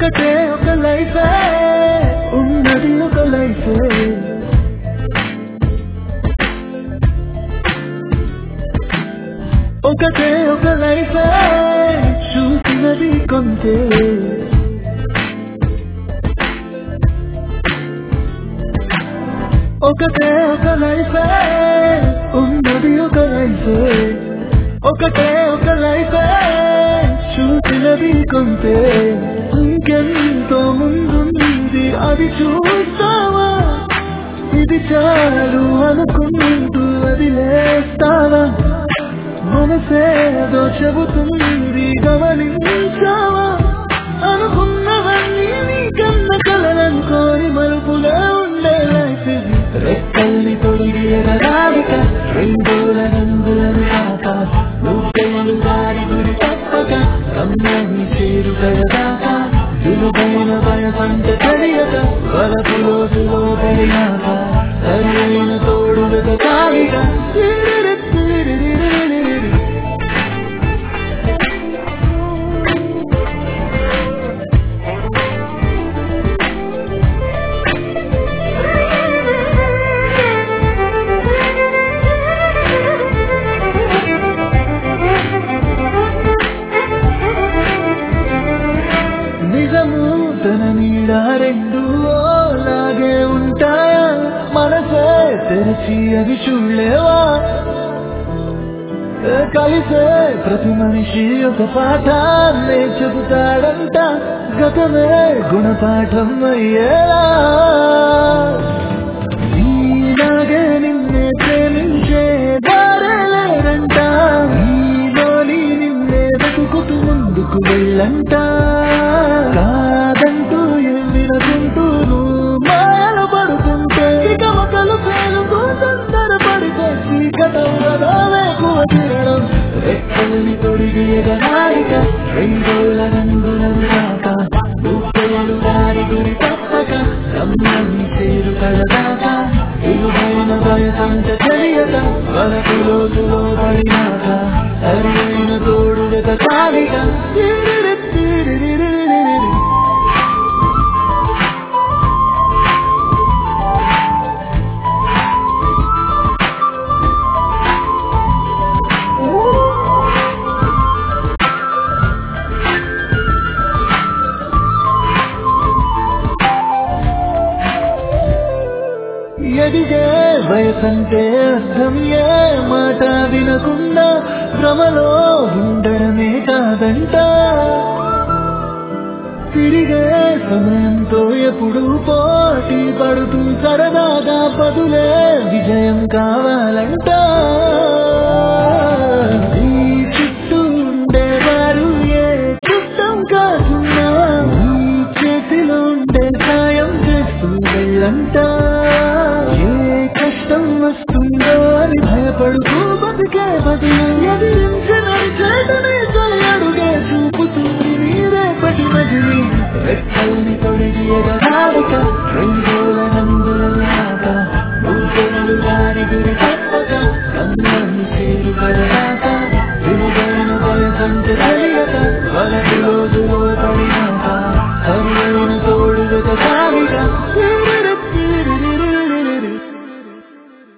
ఒకటే ఒక లైఫే ఉన్నది ఒక లైఫే ఒకటే ఒక లైఫే చూసినది కొంతే ఒకటే ఒక లైఫే ఉన్నది ఒక లైఫే ఒకటే ఒక లైఫే చూసినది కొంతే ఇంకెంతో ముందుంది అది చూస్తావా ఇది చాలు అనుకుంటూ అది లేస్తావా మనసేదో చెబుతుంది గమనించావా అనుకున్నవన్నీ నీ కన్న కలలనుకోని మలుపులో ఉండే లైఫ్ ఇది రెక్కల్ని తొడిగి ఎగరాలిక రెండోల రంగులను కాక నూటెలు దారి గురి తప్పక గమ్యాన్ని చేరు కడదాకా సులువైన వయసంత తెలియక వలపు రోజులో పెరిగాక సరైన తోడు వెతకాలిగా నిజము తన నీడ రెండు లాగే ఉంటాయా మనసే తెరిచి అవి చూడలేవా ఏ కలిసే ప్రతి మనిషి ఒక పాఠాన్నే చెబుతాడంట గతమే గుణపాఠం అయ్యేలా నీలాగే నిన్నే ప్రేమించే దారే లేరంట నీలోని నిన్నే వెతుకుతూ ముందుకు వెళ్ళంట కాదంటూ ఏం వినకుంటూ నువ్వు మాయలు పడుతుంటే ఇక ఒకలు పేలుతూ తొందర పడితే చీకటవే తిరడం రెక్కల్ని తొడిగి ఎగరాలిక రెండోళ్ళ రంగులను రాక ముప్పలు దారి గురి తప్పక గమ్యాన్ని చేరు కడదాకా విలువైన వయసంత తెలియక వరకు రోజులో పడినాక సరైన తోడు వెతకాలిగా ఎదిగే వయసంటే అర్థం ఏ మాట వినకుండా భ్రమలో ఉండడమే కాదంట తిరిగే సమయంతో ఎప్పుడు పోటీ పడుతూ సరదాగా పదులే విజయం కావాలంట ఈ చుట్టూ ఉండేవారు ఏ చుట్టం కాకున్నా ఈ చేతిలో ఉండే సాయం చేస్తూ వెళ్ళంట ఏ కష్టం వస్తుందో అని భయపడుతూ బతికే బదులు ఎదిరించిన చేతనే తొలి అడుగే చూపుతుంది నీరే పటి మజిలి రెక్కల్ని తొడిగి ఎగరాలిక రెండోల నందులలాక నూతెలు దారి గురి తప్పక గమ్యాన్ని చేరు కడదాక విలువైన వయసంత తెలియక వలపు